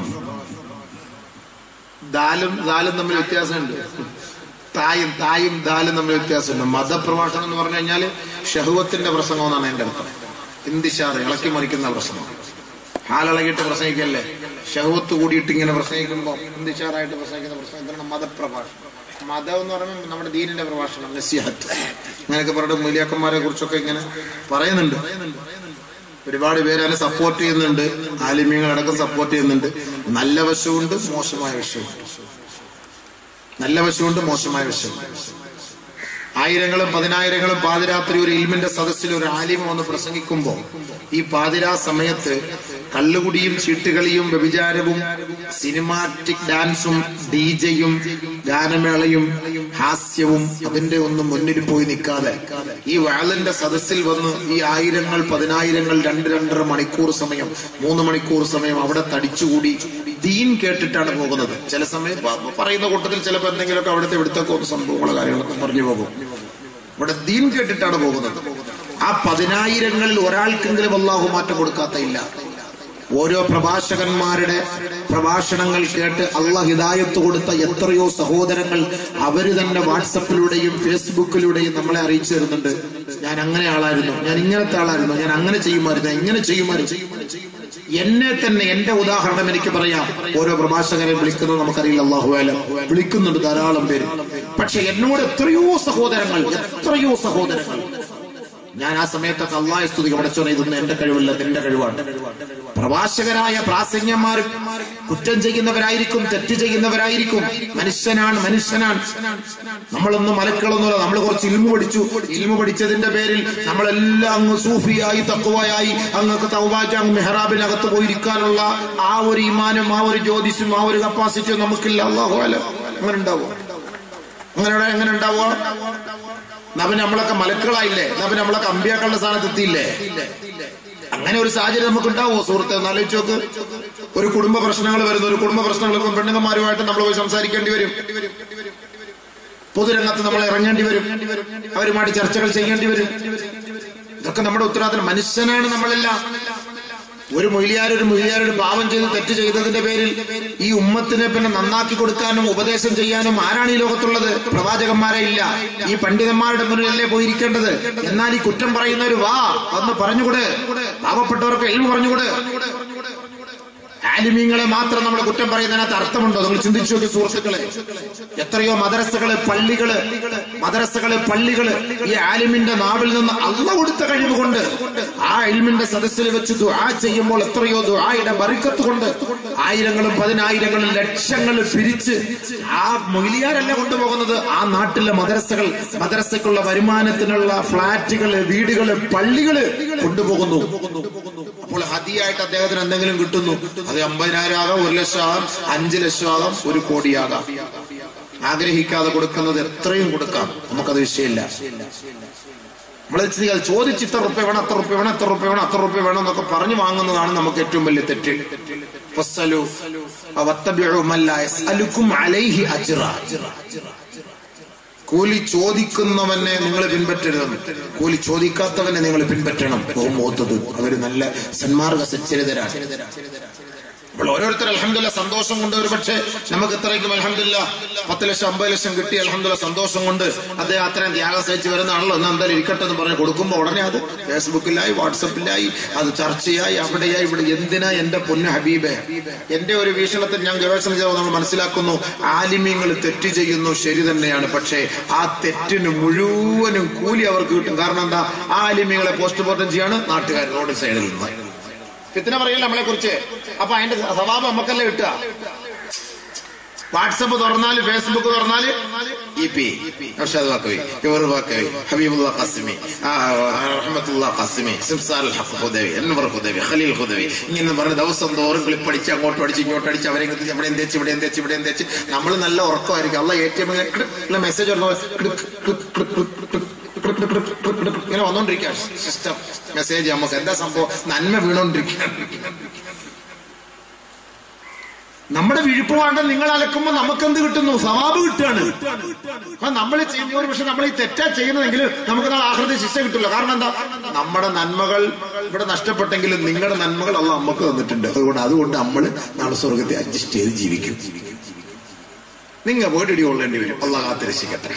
ദാലും ദാലും തമ്മിൽ വ്യത്യാസമുണ്ട് തായും തായും ദാലും തമ്മിൽ വ്യത്യാസമുണ്ട് മതപ്രഭാഷണം എന്ന് പറഞ്ഞു കഴിഞ്ഞാൽ ഷഹുവത്തിന്റെ പ്രസംഗം എന്നാണ് എന്റെ അർത്ഥം ഇന്തിഷാർ ഇളക്കി മറിക്കുന്ന പ്രസംഗം ഹാലിളകിയിട്ട് പ്രസംഗിക്കല്ലേ ഷഹുവത്ത് കൂടിയിട്ട് ഇങ്ങനെ പ്രസംഗിക്കുമ്പോൾ ഇന്തിഷാറായിട്ട് പ്രസംഗിക്കുന്ന പ്രസംഗത്തിനാണ് മതപ്രഭാഷണം മതം എന്ന് പറയുമ്പോൾ നമ്മുടെ ദീനിന്റെ പ്രഭാഷണം നസിഹത്ത് അങ്ങനെയൊക്കെ പറഞ്ഞിട്ട് മൂല്യാക്കന്മാരെ കുറിച്ചൊക്കെ ഇങ്ങനെ പറയുന്നുണ്ട് ഒരുപാട് പേര് അതിനെ സപ്പോർട്ട് ചെയ്യുന്നുണ്ട് ആലിമ്യങ്ങളടക്കം സപ്പോർട്ട് ചെയ്യുന്നുണ്ട് നല്ല വശമുണ്ട് മോശമായ വശമുണ്ട് നല്ല വശമുണ്ട് മോശമായ വശമുണ്ട് ആയിരങ്ങളും പതിനായിരങ്ങളും പാതിരാത്രി ഒരു ഇൽമിന്റെ സദസ്സിൽ ഒരു ആലിമ വന്ന് പ്രസംഗിക്കുമ്പോൾ ഈ പാതിരാ സമയത്ത് കള്ളുകുടിയും ചീട്ടുകളിയും വ്യഭിചാരവും സിനിമാറ്റിക് ഡാൻസും ഡിജയും ഗാനമേളയും ഹാസ്യവും അതിന്റെ ഒന്നും മുന്നിൽ പോയി നിൽക്കാതെ ഈ വാളിന്റെ സദസ്സിൽ വന്ന് ഈ ആയിരങ്ങൾ പതിനായിരങ്ങൾ രണ്ട് രണ്ടര മണിക്കൂർ സമയം മൂന്ന് മണിക്കൂർ സമയം അവിടെ തടിച്ചുകൂടി ദീൻ കേട്ടിട്ടാണ് പോകുന്നത് ചില സമയം പ- പറയുന്ന കൂട്ടത്തിൽ ചിലപ്പോൾ എന്തെങ്കിലുമൊക്കെ അവിടുത്തെ ഇവിടുത്തെ സംഭവങ്ങളോ കാര്യങ്ങളൊക്കെ പറഞ്ഞു പോകും ഇവിടെ ദീൻ കേട്ടിട്ടാണ് പോകുന്നത് ആ പതിനായിരങ്ങളിൽ ഒരാൾക്കെങ്കിലും അള്ളാഹു മാറ്റം കൊടുക്കാത്ത ഇല്ല ഓരോ പ്രഭാഷകന്മാരുടെ പ്രഭാഷണങ്ങൾ കേട്ട് അള്ളാഹ് ഹിദായത്ത് കൊടുത്ത എത്രയോ സഹോദരങ്ങൾ അവര് തന്നെ വാട്സപ്പിലൂടെയും ഫേസ്ബുക്കിലൂടെയും നമ്മളെ അറിയിച്ചു തരുന്നുണ്ട് ഞാൻ അങ്ങനെ ആളായിരുന്നു ഞാൻ ഇങ്ങനത്തെ ആളായിരുന്നു ഞാൻ അങ്ങനെ ചെയ്യുമായിരുന്നു ഇങ്ങനെ ചെയ്യുമായിരുന്നു എന്നെ തന്നെ എന്റെ ഉദാഹരണം എനിക്ക് പറയാം ഓരോ പ്രഭാഷകരെ വിളിക്കുന്നത് നമുക്കറിയില്ല അള്ളാഹുവാല വിളിക്കുന്നുണ്ട് ധാരാളം പേര് പക്ഷെ എന്നോട് എത്രയോ സഹോദരങ്ങൾ എത്രയോ സഹോദരങ്ങൾ ഞാൻ ആ സമയത്തൊക്കെ അള്ളാഹെ സ്തുതി പടച്ചോനെ ഇതൊന്നും എന്റെ കഴിവല്ല നിന്റെ കഴിവാണ് പ്രഭാഷകരായ പ്രാസംഗ്യന്മാർ കുറ്റം ചെയ്യുന്നവരായിരിക്കും തെറ്റ് ചെയ്യുന്നവരായിരിക്കും മനുഷ്യനാണ് മനുഷ്യനാണ് നമ്മളൊന്നും മലക്കളൊന്നുമല്ല നമ്മൾ കുറച്ച് ഇൽമു പഠിച്ചു ഇൽമു പഠിച്ചതിന്റെ പേരിൽ നമ്മളെല്ലാം അങ്ങ് സൂഫിയായി തക്കുവയായി അങ്ങക്ക് തൗബാറ്റ് അങ്ങ് മെഹ്റാബിനകത്ത് പോയിരിക്കാനുള്ള ആ ഒരു ഇമാനും ആ ഒരു ജ്യോതിഷും ആ ഒരു കപ്പാസിറ്റിയും നമുക്കില്ല അള്ളാഹു അല്ല അങ്ങനെ ഉണ്ടാവോ അങ്ങനെ എങ്ങനെ ഉണ്ടാവുക നബി നമ്മളൊക്കെ മലക്കുകളായില്ലേ നബി നമ്മളൊക്കെ അമ്പിയാക്കളുടെ സ്ഥാനത്ത് എത്തിയില്ലേ അങ്ങനെ ഒരു സാഹചര്യം നമുക്ക് ഉണ്ടാവുമോ സുഹൃത്തെ ഒന്ന് ആലോചിച്ച് നോക്ക് ഒരു കുടുംബ പ്രശ്നങ്ങൾ വരുന്നു ഒരു കുടുംബ പ്രശ്നങ്ങൾ ഇപ്പം പെണ്ണുങ്ങന്മാരുമായിട്ട് നമ്മൾ പോയി സംസാരിക്കേണ്ടി വരും പൊതുരംഗത്ത് നമ്മൾ ഇറങ്ങേണ്ടി വരും അവരുമായിട്ട് ചർച്ചകൾ ചെയ്യേണ്ടി വരും ഇതൊക്കെ നമ്മുടെ ഉത്തരവാദിത്തം മനുഷ്യനാണ് നമ്മളെല്ലാം ഒരു മൊയിലിയാർ ഒരു മൊയിലിയാർ ഒരു പാവം ചെയ്ത് തെറ്റ് ചെയ്തതിന്റെ പേരിൽ ഈ ഉമ്മത്തിനെ പിന്നെ നന്നാക്കി കൊടുക്കാനും ഉപദേശം ചെയ്യാനും ആരാണ് ഈ ലോകത്തുള്ളത് പ്രവാചകന്മാരെ ഇല്ല ഈ പണ്ഡിതന്മാരുടെ മുന്നിലല്ലേ പോയിരിക്കേണ്ടത് എന്നാൽ ഈ കുറ്റം പറയുന്നവര് വാ ഒന്ന് പറഞ്ഞുകൂടെ പാവപ്പെട്ടവർക്ക് എഴുതി പറഞ്ഞുകൂടെ ആലിമീങ്ങളെ മാത്രം നമ്മൾ കുറ്റം പറയുന്നതിനകത്ത് അർത്ഥമുണ്ടോ നിങ്ങൾ ചിന്തിച്ചു നോക്കി സുഹൃത്തുക്കളെ എത്രയോ മദ്രസകള് പള്ളികള് മദ്രസകള് പള്ളികള് ഈ ആലിമിന്റെ നാവിൽ നിന്ന് അള്ള കൊടുത്ത കഴിവ് കൊണ്ട് ആ ഇൽമിന്റെ സദസ്സിൽ വെച്ച് ദുആ ചെയ്യുമ്പോൾ എത്രയോ ദുആയുടെ ബറിക്കത്ത് കൊണ്ട് ആയിരങ്ങളും പതിനായിരങ്ങളും ലക്ഷങ്ങൾ പിരിച്ച് ആ മൊയിലിയാരല്ല കൊണ്ടുപോകുന്നത് ആ നാട്ടിലെ മദ്രസകൾ മദ്രസക്കുള്ള വരുമാനത്തിനുള്ള ഫ്ളാറ്റുകള് വീടുകള് പള്ളികള് കൊണ്ടുപോകുന്നു അപ്പോൾ ഹതിയായിട്ട് അദ്ദേഹത്തിന് എന്തെങ്കിലും കിട്ടുന്നു അത് അമ്പതിനായിരം ആകാം ഒരു ലക്ഷം ആകാം അഞ്ചു ലക്ഷം ആകാം ഒരു കോടിയാകാം ആഗ്രഹിക്കാതെ കൊടുക്കുന്നത് എത്രയും കൊടുക്കാം നമുക്കത് വിഷയമില്ല നമ്മൾ ചോദിച്ച് ഇത്ര റുപ്യ വേണം അത്ര റുപ്യ വേണം എത്ര റുപ്യ വേണം അത്ര റുപ്യ വേണം എന്നൊക്കെ പറഞ്ഞു വാങ്ങുന്നതാണ് നമുക്ക് ഏറ്റവും വലിയ തെറ്റ് ഫസ്സലു വത്തബിഉ മൻ ലാ യസ്അലുക്കും അലൈഹി അജ്റ. കൂലി ചോദിക്കുന്നവനെ നിങ്ങൾ പിൻപറ്റരുതെന്ന് കൂലി ചോദിക്കാത്തവനെ നിങ്ങൾ പിൻപറ്റണം ബഹുമോത്തത് അവര് നല്ല സന്മാർഗ സച്ചരിതരാണ് അപ്പോൾ ഓരോരുത്തർ അലഹമില്ല സന്തോഷം കൊണ്ട് ഒരു പക്ഷേ നമുക്ക് ഇത്രയ്ക്കും അലഹമില്ല പത്ത് ലക്ഷം അമ്പത് ലക്ഷം കിട്ടി അലഹമില്ല സന്തോഷം കൊണ്ട് അദ്ദേഹം അത്രയും ത്യാഗം സഹിച്ച് വരുന്നതാണല്ലോ എന്നാൽ എന്തായാലും ഇരിക്കട്ടെ എന്ന് പറഞ്ഞ് കൊടുക്കുമ്പോൾ ഉടനെ അത് ഫേസ്ബുക്കിലായി വാട്സപ്പിലായി അത് ചർച്ചയായി അവിടെയായി ഇവിടെ എന്തിനാ എന്റെ പൊന്ന് ഹബീബെ എന്റെ ഒരു വീക്ഷണത്തിൽ ഞാൻ ഗവേഷണം ചെയ്ത് നമ്മൾ മനസ്സിലാക്കുന്നു ആലിമ്യങ്ങൾ തെറ്റ് ചെയ്യുന്നു ശരി തന്നെയാണ് പക്ഷേ ആ തെറ്റിന് മുഴുവനും കൂലി അവർക്ക് കിട്ടും കാരണം എന്താ ആ ആലിമ്യങ്ങളെ പോസ്റ്റ്മോർട്ടം ചെയ്യാണ് നാട്ടുകാർ റോഡ് സൈഡിൽ നിന്ന് ഫിത്തിന പറയില്ല നമ്മളെ കുറിച്ച് അപ്പൊ അതിന്റെ സ്വഭാവം നമുക്കല്ലേ കിട്ടുക വാട്സപ്പ് തുറന്നാല് ഫേസ്ബുക്ക് തുറന്നാല് ഇ പി അർഷാദ് വാക്കവി ഇവർ വാക്കവി ഹബീബുള്ള ഖാസിമി ആ, റഹ്മത്തുള്ള ഖാസിമി സിംസാർ അൽ ഹഖ് ഹുദവി അൻവർ ഹുദവി ഖലീൽ ഹുദവി ഇങ്ങനെ പറഞ്ഞ് ദിവസം തോറും ക്ലിപ്പ് അടിച്ച് അങ്ങോട്ട് അടിച്ച് ഇങ്ങോട്ട് അടിച്ച് അവരെ ഇങ്ങോട്ട് ഇവിടെ എന്തേച്ച് ഇവിടെ എന്തേച്ച് ഇവിടെ എന്തേച്ച് നമ്മൾ നല്ല ഉറക്കമായിരിക്കും അല്ല എ ടി എം മെസ്സേജ് ഇങ്ങനെ വന്നോണ്ടിരിക്കുക സിസ്റ്റം മെസ്സേജ് നമുക്ക് എന്താ സംഭവം നന്മ വീണോണ്ടിരിക്കുകയാണ് നമ്മുടെ വിഴുപ്പുവാണ്ട് നിങ്ങൾ അലക്കുമ്പോൾ നമുക്ക് എന്ത് കിട്ടുന്നു സവാബ് കിട്ടുകയാണ് അപ്പൊ നമ്മൾ ചെയ്യുന്ന ഒരു പക്ഷെ നമ്മൾ ഈ തെറ്റാ ചെയ്യുന്നതെങ്കിൽ നമുക്ക് നാളെ ആഹൃതി ശിക്ഷ കിട്ടില്ല കാരണം എന്താ നമ്മുടെ നന്മകൾ ഇവിടെ നഷ്ടപ്പെട്ടെങ്കിലും നിങ്ങളുടെ നന്മകൾ അല്ല നമുക്ക് തന്നിട്ടുണ്ട് അതുകൊണ്ട് അതുകൊണ്ട് നമ്മൾ നാളെ സ്വർഗത്തെ അഡ്ജസ്റ്റ് ചെയ്ത് ജീവിക്കും നിങ്ങൾ വീടിടി കൊള്ളേണ്ടി വരും അള്ളാഹ് കാത്തിരക്ഷിക്കട്ടെ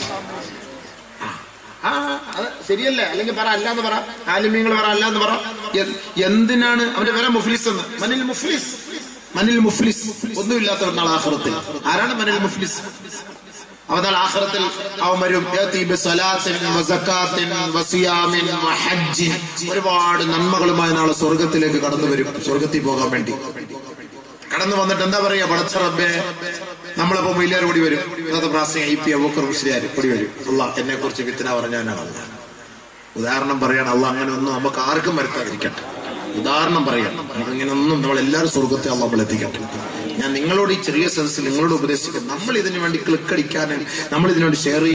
ആ അത് ശരിയല്ലേ അല്ലെങ്കിൽ പറ അല്ലാന്ന് പറ ആലിമ്യങ്ങൾ പറ അല്ലാന്ന് പറ എ- എന്തിനാണ് അവന്റെ പേര മുഫ്ലിസ് എന്ന് മനിൽ മുഫ്ലിസ് മനിൽ മുഫ്ലിസ് ഒന്നുമില്ലാത്തവർ നാളെ ആഹ്റത്തിൽ ആരാണ് മനിൽ മുഫ്ലിസ് അവനാൽ ആഹ്റത്തിൽ അവൻ വരും യഅതി ബിസലാത്തിൻ വസകാത്തിൻ വസിയാമിൻ വഹജ്ജിൻ ഒരുപാട് നന്മകളുമായി നാളെ സ്വർഗത്തിലേക്ക് കടന്നു വരും സ്വർഗത്തിൽ പോകാൻ വേണ്ടി കടന്നു വന്നിട്ട് എന്താ പറയാ പടച്ച റബ്ബേ നമ്മളിപ്പോ മൊയിലാർ ഓടി വരും ഇന്നത്തെ പ്രാസം ഐ പി അബൂക്കർ മുസ്ലിയാർ ഓടി വരും അല്ല എന്നെ കുറിച്ച് വിത്തന പറഞ്ഞാനാണ് അല്ല ഉദാഹരണം പറയാണ് അല്ല അങ്ങനെ ഒന്നും നമുക്ക് ആർക്കും വരുത്താതിരിക്കട്ടെ ഉദാഹരണം പറയണം അങ്ങനെ ഒന്നും നമ്മൾ എല്ലാവരും സ്വർഗത്തെ അല്ല നമ്മൾ എത്തിക്കട്ടെ ഞാൻ നിങ്ങളോട് ഈ ചെറിയ സെൻസിൽ നിങ്ങളോട് ഉപദേശിക്കും നമ്മൾ ഇതിനു വേണ്ടി ക്ലിക്ക് അടിക്കാനും നമ്മൾ ഇതിനു വേണ്ടി ഷെയർ